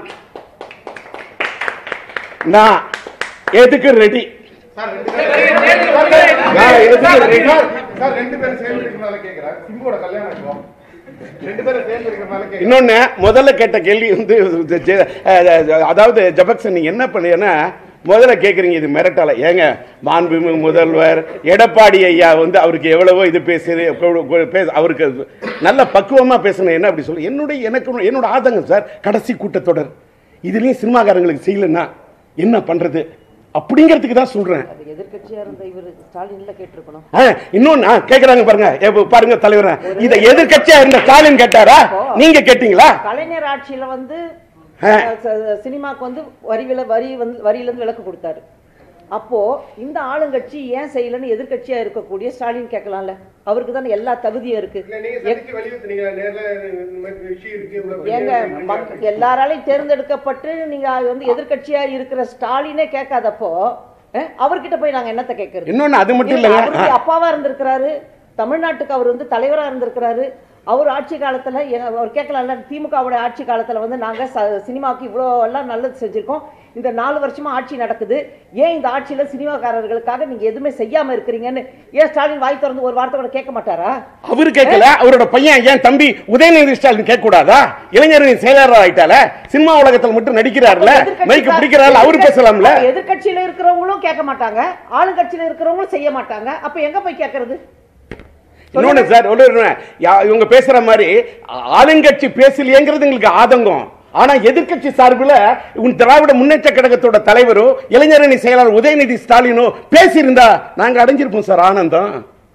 நான் எதுக்கு ரெடி சார் ரெண்டு பேரும் நான் எதுக்கு ரெடி சார் ரெண்டு பேரும் சேர்ந்து இருக்கிறனால கேக்குறேன் சிம்புவோட கல்யாணம் இப்போ ரெண்டு பேரும் சேர்ந்து இருக்கிறனால கேக்குறேன் இன்னொன்னு முதல்ல கேட்ட கேள்வி வந்து ஜ- ஜ- அஹ் அதாவது ஜபக்சன் நீங்க என்ன பண்ணீங்கன்னா முதல்ல கேக்குறீங்க இது மிரட்டல ஏங்க மாண்புமிகு முதல்வர் எடப்பாடி ஐயா வந்து அவருக்கு எவ்வளவோ இது பேசுது கொ- கொ- பேச- அவருக்கு நல்ல பக்குவமா பேசணும் என்ன அப்படி சொல்லு என்னுடைய எனக்கு என்னோட ஆதங்கம் சார் கடைசி கூட்டத்தொடர் இதுலயும் சினிமாக்காரங்களுக்கு செய்யலன்னா என்ன பண்றது அப்படிங்கிறதுக்கு தான் சொல்றேன் அது எதிர்க்கட்சியா இருந்த இவர் ஸ்டாலின்ல கேட்டிருக்கணும் ஆ, இன்னொன்னு ஆ, கேக்குறாங்க பாருங்க எப்ப பாருங்க தலைவர் இதை எதிர்க்கட்சியா இருந்த ஸ்டாலின் கேட்டாரா நீங்க கேட்டீங்களா கலைஞர் ஆட்சியில வந்து ஆ. அஹ், ச- சினிமாக்கு வந்து வரி வில வரி வந்து வரியில இருந்து விலக்கு கொடுத்தாரு அப்போ இந்த ஆளுங்கட்சி ஏன் செய்யலன்னு எதிர்க்கட்சியா இருக்கக்கூடிய ஸ்டாலின் கேட்கலாம்ல அவருக்கு தானே எல்லா தகுதியும் இருக்கு இல்ல, நீங்க சந்திச்சு வலியுறுத்தினீங்க நேர்ல இந்த மாதிரி விஷயம் இருக்கு இவ்வளவு ஏங்க பிரச்சனை மக்- இருக்கு. எல்லாராலையும் தேர்ந்தெடுக்கப்பட்டு நீங்க வந்து எதிர்க்கட்சியா இருக்கிற ஸ்டாலினே கேட்காதப்போ அஹ், அவர்கிட்ட போய் நாங்க என்னத்த கேட்கறது இன்னொன்னு அது மட்டும் இல்ல, இல்லைங்க அவருடைய அப்பாவா இருந்திருக்கிறாரு தமிழ்நாட்டுக்கு அவர் வந்து தலைவரா இருந்திருக்கிறாரு அவர் ஆட்சி காலத்துல எ- அவர் கேட்கலாம்ல திமுகவோட ஆட்சி காலத்துல வந்து நாங்க ச- சினிமாவுக்கு இவ்வளோ எல்லாம் நல்லது செஞ்சிருக்கோம் இந்த நாலு வருஷமா ஆட்சி நடக்குது ஏன் இந்த ஆட்சியில சினிமாக்காரர்களுக்காக நீங்க எதுவுமே செய்யாம இருக்கிறீங்கன்னு ஏன் ஸ்டாலின் வாய் திறந்து ஒரு வார்த்தை கூட கேட்க மாட்டாரா அவரு கேட்கல அவரோட பையன் ஏன் தம்பி உதயநிதி ஸ்டாலின் கேட்க கூடாதா இளைஞரின் செயலாளர் ஆயிட்டால சினிமா உலகத்தில் மட்டும் நடிக்கிறாருல மைக்கு பிடிக்கிறாருல அவரு பேசலாம்ல அப்ப எதிர்க்கட்சியில இருக்கிறவங்களும் கேட்க மாட்டாங்க ஆளுங்கட்சியில இருக்கிறவங்களும் செய்ய மாட்டாங்க அப்ப எங்க போய் கேட்கறது இன்னொன்னு சார் ஒண்ணு ஒண்ணு. யா- இவங்க பேசுற மாதிரி ஆளுங்கட்சி பேசலையேங்கிறது எங்களுக்கு ஆதங்கம் ஆனா எதிர்க்கட்சி சார்பில் உன் திராவிட முன்னேற்ற கழகத்தோட தலைவரோ இளைஞரணி செயலாளர் உதயநிதி ஸ்டாலினோ பேசியிருந்தா நாங்க அடைஞ்சிருப்போம் சார் ஆனந்தம்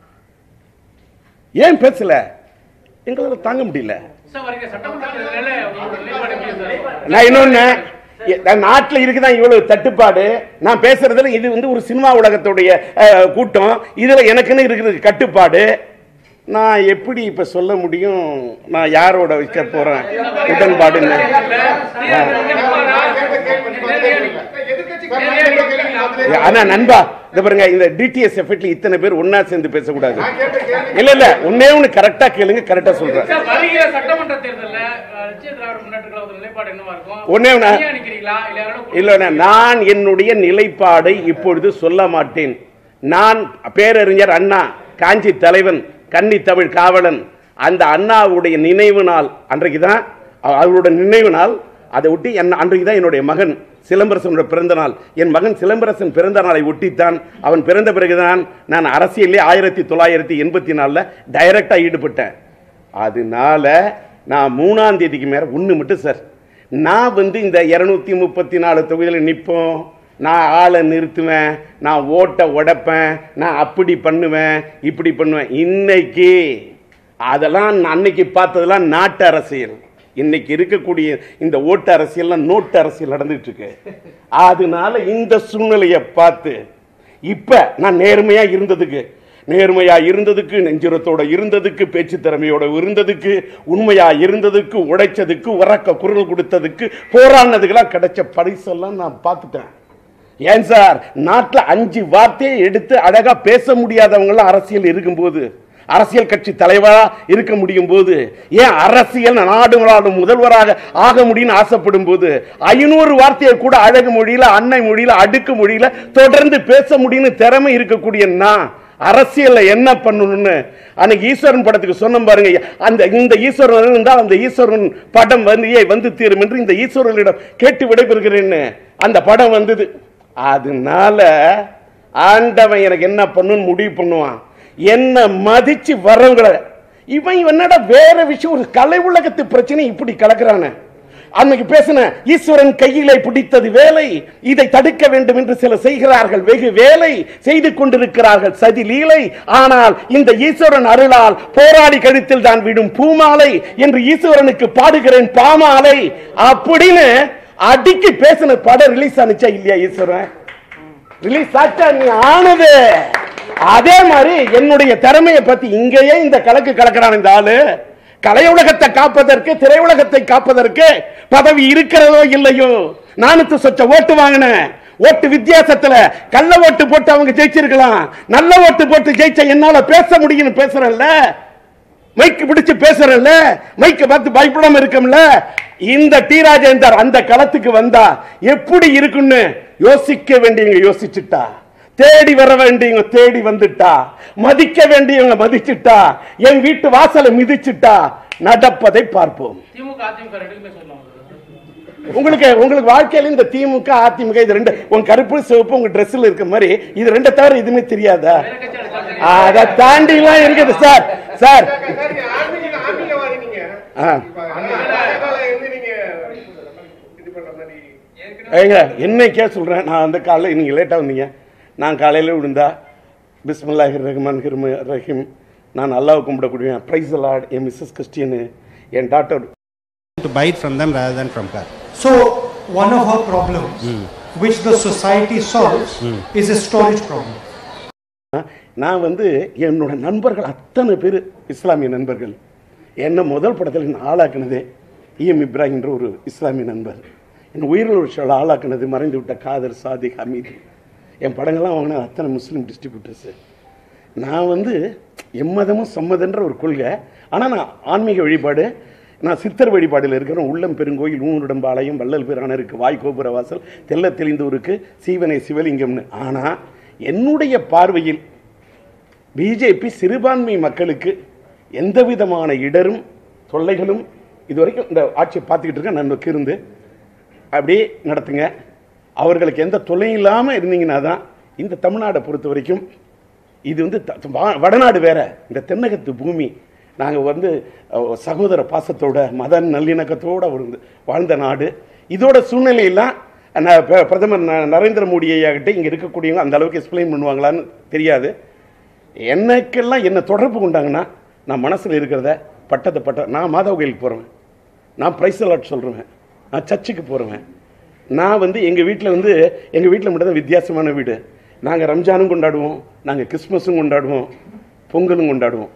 ஏன் பேசல எங்களால தாங்க முடியல சார் வரீங்க சட்டமன்ற தேர்தலில் உங்களோட நிலைப்பாடு எப்படி சார் நான் இன்னொன்னு எ- நான் நாட்டுல இருக்குதான் இவ்வளவு தட்டுப்பாடு நான் பேசுறதுல இது வந்து ஒரு சினிமா உலகத்துடைய அஹ், கூட்டம் இதுல எனக்குன்னு இருக்குது கட்டுப்பாடு நான் எப்படி இப்ப சொல்ல முடியும் நான் யாரோட வைக்க போறேன் உடன்பாடுன்னு நான் கேட்ட கேள்வி பதிலே சொல்லல. சார், நான் கேட்ட கேள்வி பதிலே ஆனா நண்பா இந்த பாருங்க இந்த டிடிஎஸ் எஃபெக்ட்ல இத்தனை பேர் ஒண்ணா சேர்ந்து பேசக்கூடாது நான் கேட்ட கேள்வி இல்ல இல்ல ஒன்னே ஒண்ணு கரெக்டா கேளுங்க கரெக்டா சொல்றேன் சார், வருகிற சட்டமன்ற தேர்தல்ல அஹ், லட்சிய திராவிட முன்னேற்ற கழகத்தோட நிலைப்பாடு என்னவா இருக்கும் ஒண்ணே ஒண்ணு. தனியா நிக்கிறீங்களா இல்ல யாரோட இல்ல நான் என்னுடைய நிலைப்பாடை இப்பொழுது சொல்ல மாட்டேன் நான் பேரறிஞர் அண்ணா காஞ்சி தலைவன் கன்னி தமிழ் காவலன் அந்த அண்ணாவுடைய நினைவு நாள் அன்றைக்கு தான் அவருடைய நினைவு நாள் அதை ஒட்டி என் அன்றைக்கு தான் என்னுடைய மகன் சிலம்பரசனோட பிறந்த நாள் என் மகன் சிலம்பரசன் பிறந்த நாளை ஒட்டித்தான் அவன் பிறந்த பிறகுதான் நான் அரசியலே ஆயிரத்தி தொள்ளாயிரத்தி எண்பத்தி நாலில் டைரக்டாக ஈடுபட்டேன் அதனால நான் மூணாம் தேதிக்கு மேல ஒன்று மட்டும் சார் நான் வந்து இந்த இருநூத்தி முப்பத்தி நாலு தொகுதியில் நிற்போம் நான் ஆளை நிறுத்துவேன் நான் ஓட்டை உடைப்பேன் நான் அப்படி பண்ணுவேன் இப்படி பண்ணுவேன் இன்னைக்கு அதெல்லாம் நான் அன்னைக்கு பார்த்ததெல்லாம் நாட்டு அரசியல் இன்னைக்கு இருக்கக்கூடிய இந்த ஓட்டு அரசியல்லாம் நோட்டு அரசியல் நடந்துட்டு இருக்கு அதனால இந்த சூழ்நிலையை பார்த்து இப்ப நான் நேர்மையா இருந்ததுக்கு நேர்மையா இருந்ததுக்கு நெஞ்சுரத்தோட இருந்ததுக்கு பேச்சு திறமையோட இருந்ததுக்கு உண்மையா இருந்ததுக்கு உடைச்சதுக்கு உறக்க குரல் கொடுத்ததுக்கு போராடினதுக்கெல்லாம் கிடைச்ச பரிசெல்லாம் நான் பார்த்துட்டேன் ஏன் சார் நாட்டுல அஞ்சு வார்த்தையை எடுத்து அழகா பேச முடியாதவங்களாம் அரசியல் இருக்கும்போது அரசியல் கட்சி தலைவரா இருக்க முடியும் போது ஏன் அரசியல் நாடு நாடு முதல்வராக ஆக முடியும்னு ஆசைப்படும் போது ஐநூறு வார்த்தையை கூட அழகு மொழியில அன்னை மொழியில அடுக்கு மொழியில தொடர்ந்து பேச முடியும்னு திறமை இருக்கக்கூடிய நான் அரசியல்ல என்ன பண்ணணும்னு அன்னைக்கு ஈஸ்வரன் படத்துக்கு சொன்ன பாருங்க அந்த இந்த ஈஸ்வரன் இருந்தால் அந்த ஈஸ்வரன் படம் வந்து ஏய் வந்து தீரும் என்று இந்த ஈஸ்வரனிடம் கேட்டு விடைபெறுகிறேன்னு அந்த படம் வந்தது அதனால ஆண்டவன் எனக்கு என்ன பண்ணுன்னு முடிவு பண்ணுவான் என்ன மதிச்சு வரவங்கள இவன் என்னடா வேற விஷயம் ஒரு கலை உலகத்து பிரச்சனை இப்படி கலக்குறானே அன்னைக்கு பேசின ஈஸ்வரன் கையிலே பிடித்தது வேலை இதை தடுக்க வேண்டும் என்று சில செய்கிறார்கள் வெகு வேலை செய்து கொண்டிருக்கிறார்கள் சதி லீலை ஆனால் இந்த ஈஸ்வரன் அருளால் போராடி கழுத்தில் தான் விடும் பூமாலை என்று ஈஸ்வரனுக்கு பாடுகிறேன் பாமாலை அப்படின்னு அடிக்கி பேசின படம் ரிலீஸ் ஆனிச்சா இல்லையா ஈஸ்வரன் ரிலீஸ் ஆச்சா நீ ஆனது அதே மாதிரி என்னுடைய திறமையை பத்தி இங்கேயே இந்த கலக்கு கலக்கிறான் இந்த ஆளு கலையுலகத்தை காப்பதற்கு திரையுலகத்தை காப்பதற்கு பதவி இருக்கிறதோ இல்லையோ நானூத்து சொச்ச ஓட்டு வாங்கினேன் ஓட்டு வித்தியாசத்துல கள்ள ஓட்டு போட்டு அவங்க ஜெயிச்சிருக்கலாம் நல்ல ஓட்டு போட்டு ஜெயிச்ச என்னால பேச முடியும்னு பேசுறேன்ல மைக்கு பிடிச்சு பேசுறேன்ல மைக்க பார்த்து பயப்படாம இருக்கோம்ல இந்த டி ராஜேந்தர் அந்த களத்துக்கு வந்தா எப்படி இருக்குன்னு யோசிக்க வேண்டியவங்க யோசிச்சுட்டா தேடி வர வேண்டியவங்க தேடி வந்துட்டா மதிக்க வேண்டியவங்க மதிச்சுட்டா என் வீட்டு வாசலை மிதிச்சுட்டா நடப்பதை பார்ப்போம் திமுக அதிமுக ரெண்டுக்குமே சொல்லலாம் உங்களுக்கு உங்களுக்கு வாழ்க்கையில இந்த திமுக அதிமுக இது ரெண்டு உங்க கருப்பு சிவப்பு உங்க ட்ரெஸ்ல இருக்க மாதிரி இது ரெண்டை தவிர எதுவுமே தெரியாதா வேற கட்சியோட கருத்து அதை தாண்டி எல்லாம் இருக்குது சார் சார் சார், நீங்க ஆன்மீக ஆன்மீகவாதி நீங்க ஆ. இப்ப அண்ணாமலை இருந்து நீங்க இது பண்ற மாதிரி ஏங்க என்னைக்கே சொல்கிறேன் நான் அந்த காலையில் நீங்கள் லேட்டாக வந்தீங்க நான் காலையில் விழுந்தா பிஸ்மில்லாஹிர் ரஹ்மான் ஹிர்ம ரஹீம் நான் அல்லாஹ் கும்பிடக்கூடிய பிரைஸ் லார்ட் என் மிஸ்ஸஸ் கிறிஸ்டியனு என் doctor to buy it from them rather than from her. So, one of our problems, which the society solves, is a storage problem. நான் வந்து என்னோட நண்பர்கள் அத்தனை பேர் இஸ்லாமிய நண்பர்கள் என்னை முதல் படத்தில் என்ன ஆளாக்குனதே இஎம் இப்ராஹிம்ன்ற ஒரு இஸ்லாமிய நண்பர் என் உயிரிழச்சோட ஆளாக்குனது மறைந்து விட்ட காதர் சாதிக் ஹமீத் என் படங்கள்லாம் வாங்கின அத்தனை முஸ்லீம் டிஸ்ட்ரிபியூட்டர்ஸு நான் வந்து எம்மதமும் சம்மதன்ற ஒரு கொள்கை ஆனால் நான் ஆன்மீக வழிபாடு நான் சித்தர் வழிபாடில் இருக்கிறேன் உள்ளம் பெருங்கோயில் ஊனுடம்பாளையம் வள்ளல் பிரானருக்கு வாய் கோபுர வாசல் தெல்ல தெளிந்தோருக்கு சீவனை சிவலிங்கம்னு ஆனால் என்னுடைய பார்வையில் பிஜேபி சிறுபான்மை மக்களுக்கு எந்த விதமான இடரும் தொல்லைகளும் இதுவரைக்கும் இந்த ஆட்சியை பார்த்துக்கிட்டு இருக்கேன் நன்மைக்கு இருந்து அப்படியே நடத்துங்க அவர்களுக்கு எந்த தொல்லையும் இல்லாமல் இருந்தீங்கன்னா தான் இந்த தமிழ்நாடை பொறுத்த வரைக்கும் இது வந்து த- வா- வடநாடு வேற இந்த தென்னகத்து பூமி நாங்கள் வந்து அஹ், சகோதர பாசத்தோட மத நல்லிணக்கத்தோட வாழ்ந்த வாழ்ந்த நாடு இதோட சூழ்நிலையெல்லாம் நான் ப- பிரதமர் ந- நரேந்திர மோடி ஐயாகிட்ட இங்கே இருக்கக்கூடியவங்க அந்த அளவுக்கு எக்ஸ்பிளைன் பண்ணுவாங்களான்னு தெரியாது எனக்கெல்லாம் என்ன தொடர்பு கொண்டாங்கன்னா நான் மனசில் இருக்கிறத பட்டத்தை பட்ட நான் மாதவ கோயிலுக்கு போகிறேன் நான் பிரைஸ் அலாட் சொல்கிறேன் நான் சர்ச்சுக்கு போகிறேன் நான் வந்து எங்கள் வீட்டில் வந்து எங்கள் வீட்டில் மட்டும் தான் வித்தியாசமான வீடு நாங்கள் ரம்ஜானும் கொண்டாடுவோம் நாங்கள் கிறிஸ்மஸும் கொண்டாடுவோம் பொங்கலும் கொண்டாடுவோம்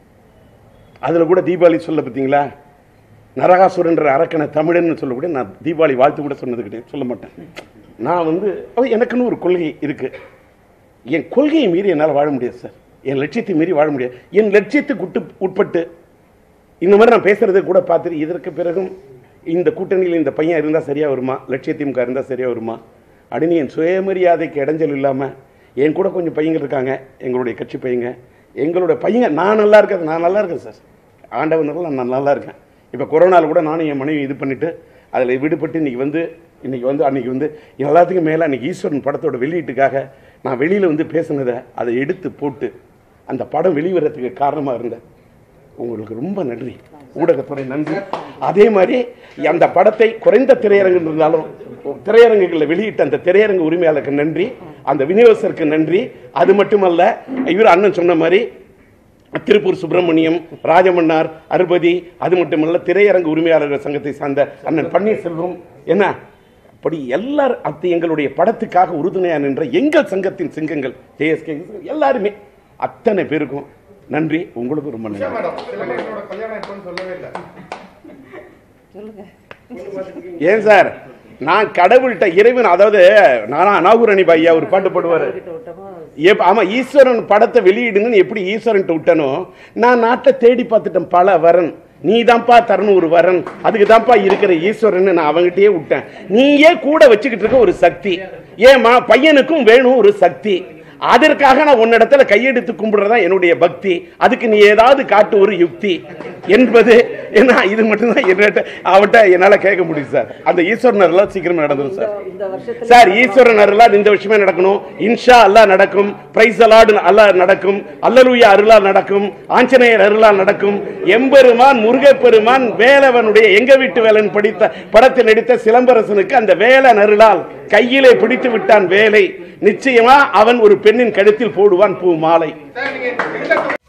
அதில் கூட தீபாவளி சொல்ல பார்த்தீங்களா நரகாசுரன்ற அரக்கனை தமிழன்னு சொல்லக்கூடிய நான் தீபாவளி வாழ்த்து கூட சொன்னது கிடையாது சொல்ல மாட்டேன் நான் வந்து ஓ, எனக்குன்னு ஒரு கொள்கை இருக்கு என் கொள்கையை மீறி என்னால் வாழ முடியாது சார் என் லட்சியத்தை மீறி வாழ முடியாது என் லட்சியத்துக்கு உட்டு உட்பட்டு இந்த மாதிரி நான் பேசுறதை கூட பார்த்துட்டு இதற்கு பிறகும் இந்த கூட்டணியில் இந்த பையன் இருந்தால் சரியா வருமா லட்சிய திமுக இருந்தால் சரியா வருமா அப்படின்னு என் சுயமரியாதைக்கு இடைஞ்சல் இல்லாமல் என் கூட கொஞ்சம் பையங்க இருக்காங்க எங்களுடைய கட்சி பையங்க எங்களுடைய பையங்க நான் நல்லா இருக்கேன் நான் நல்லா இருக்கேன் சார் ஆண்டவனால நான் நல்லா இருக்கேன் இப்போ கொரோனாவில் கூட நானும் என் மனைவி இது பண்ணிட்டு அதில் விடுபட்டு இன்னைக்கு வந்து இன்னைக்கு வந்து அன்னைக்கு வந்து எல்லாத்துக்கும் மேலே அன்னைக்கு ஈஸ்வரன் படத்தோட வெளியீட்டுக்காக நான் வெளியில் வந்து பேசுனதை அதை எடுத்து போட்டு அந்த படம் வெளிவரத்துக்கு காரணமாக இருந்தேன் உங்களுக்கு ரொம்ப நன்றி ஊடகத்துறை நன்றி அதே மாதிரி அந்த படத்தை குறைந்த திரையரங்கு இருந்தாலும் திரையரங்குகளில் வெளியிட்ட அந்த திரையரங்கு உரிமையாளருக்கு நன்றி அந்த விநியோகஸ்தருக்கு நன்றி அது மட்டுமல்ல இவர் அண்ணன் சொன்ன மாதிரி திருப்பூர் சுப்பிரமணியம் ராஜமன்னார் அருபதி அது மட்டுமல்ல திரையரங்கு உரிமையாளர்கள் சங்கத்தை சார்ந்த அண்ணன் பன்னீர்செல்வம் என்ன அப்படி எல்லாரும் அது எங்களுடைய படத்துக்காக உறுதுணையா நின்ற எங்கள் சங்கத்தின் சிங்கங்கள் ஜேஎஸ்கே எல்லாருமே அத்தனை பேருக்கும் நன்றி உங்களுக்கு ரொம்ப உஷா நன்றி மேடம் சிலம்பரசனோட கல்யாணம் எப்போன்னு சொல்லவே இல்லை சொல்லுங்க ஏன் சார் நான் கடவுள்கிட்ட இறைவன் அதாவது நானா அனாகுரணி பையா ஒரு பாட்டு பாடுவாரு கிட்ட விட்டோமா எப்- ஆமா ஈஸ்வரன் படத்தை வெளியிடுங்கன்னு எப்படி ஈஸ்வரன் விட்டனோ நான் நாட்டை தேடி பார்த்துட்டேன் பல வரன் நீ தான்ப்பா தரணும் ஒரு வரன் அதுக்கு தான்ப்பா இருக்கிற ஈஸ்வரன் நான் அவங்ககிட்டயே விட்டேன் நீயே கூட வச்சுக்கிட்டு இருக்க ஒரு சக்தி ஏமா பையனுக்கும் வேணும் ஒரு சக்தி அதற்காக நான் உன்னிடத்துல கையெடுத்து கும்பிடுறதா என்னுடைய பக்தி அதுக்கு நீ ஏதாவது காட்டு ஒரு யுக்தி என்பது ஏன்னா இது மட்டும்தான் என்னட்ட அவன்கிட்ட என்னால கேட்க முடியும் சார் அந்த ஈஸ்வரன் அருளால் சீக்கிரமா நடந்துரும் சார் இந்த வருஷத்துல சார் ஈஸ்வரன் அருளால் இந்த விஷயமே நடக்கணும் இன்ஷா அல்லாஹ் நடக்கும் பிரைஸ் அலாடு அல்லாஹ் நடக்கும் அல்லலுயா அருளால் நடக்கும் ஆஞ்சநேயர் அருளால் நடக்கும் எம்பெருமான் முருகப்பெருமான் வேலவனுடைய எங்க வீட்டு வேலன் படித்த படத்தில் நடித்த சிலம்பரசனுக்கு அந்த வேலன் அருளால் கையிலே பிடித்து விட்டான் வேலை நிச்சயமா அவன் ஒரு பெண்ணின் கழுத்தில் போடுவான் பூ மாலை சார் நீங்க எந்த